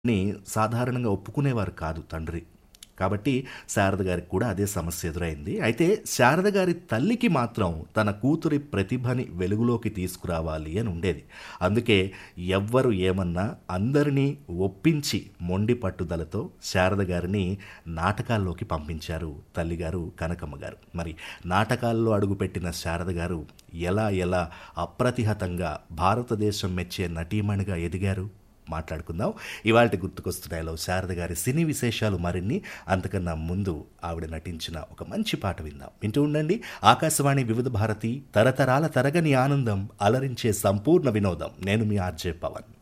ని సాధారణంగా ఒప్పుకునేవారు కాదు తండ్రి కాబట్టి శారద గారికి కూడా అదే సమస్య ఎదురైంది అయితే శారద గారి తల్లికి మాత్రం తన కూతురి ప్రతిభని వెలుగులోకి తీసుకురావాలి అని ఉండేది అందుకే ఎవ్వరు ఏమన్నా అందరినీ ఒప్పించి మొండి పట్టుదలతో శారద గారిని నాటకాల్లోకి పంపించారు తల్లిగారు కనకమ్మ గారు మరి నాటకాల్లో అడుగుపెట్టిన శారద గారు ఎలా ఎలా అప్రతిహతంగా భారతదేశం మెచ్చే నటీమణిగా ఎదిగారు మాట్లాడుకుందాం ఇవాళ గుర్తుకొస్తున్నాయిలో శారద గారి సినీ విశేషాలు మరిన్ని అంతకన్నా ముందు ఆవిడ నటించిన ఒక మంచి పాట విందాం వింటూ ఉండండి ఆకాశవాణి వివిధ భారతి తరతరాల తరగని ఆనందం అలరించే సంపూర్ణ వినోదం నేను మీ ఆర్జే పవన్